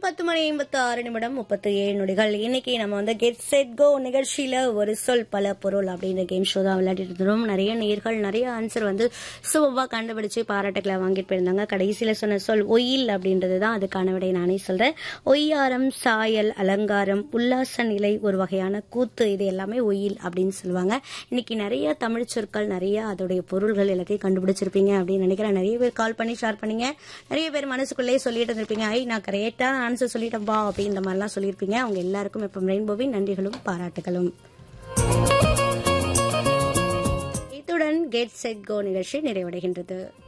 பத்து மணி ஐம்பத்தி ஆறு நிமிடம் முப்பத்தி ஏழு நொடிகள் இன்னைக்கு நம்ம வந்து கெட் செட் கோ நிகழ்ச்சியில ஒரு சொல் பல பொருள் அப்படின்ற கேம் ஷோ தான் விளையாடிட்டு இருந்தோம் நிறைய நேர்கள் நிறைய ஆன்சர் வந்து சுபவா கண்டுபிடிச்சு பாராட்டுக்களை வாங்கிட்டு போயிருந்தாங்க கடைசியில சொன்ன சொல் ஒயில் அப்படின்றது தான் அதுக்கான விடை நானே சொல்றேன் ஒய்யாரம் சாயல் அலங்காரம் உல்லாச நிலை ஒரு வகையான கூத்து இது எல்லாமே ஒயில் அப்படின்னு சொல்லுவாங்க இன்னைக்கு நிறைய தமிழ் சொற்கள் நிறைய அதோடைய பொருள்கள் எல்லாத்தையும் கண்டுபிடிச்சிருப்பீங்க அப்படின்னு நினைக்கிறேன் நிறைய பேர் கால் பண்ணி ஷேர் பண்ணீங்க நிறைய பேர் மனசுக்குள்ளேயே சொல்லிட்டு இருந்திருப்பீங்க ஐ நான் கரெக்டான ஆன்சர் சொல்லிட்டேன்பா அப்படின்ற மாதிரிலாம் சொல்லியிருப்பீங்க அவங்க எல்லாருக்கும் இப்போ ரெயின்போவின் நன்றிகளும் பாராட்டுகளும் இத்துடன் கெட் செட் கோ நிகழ்ச்சி நிறைவடைகின்றது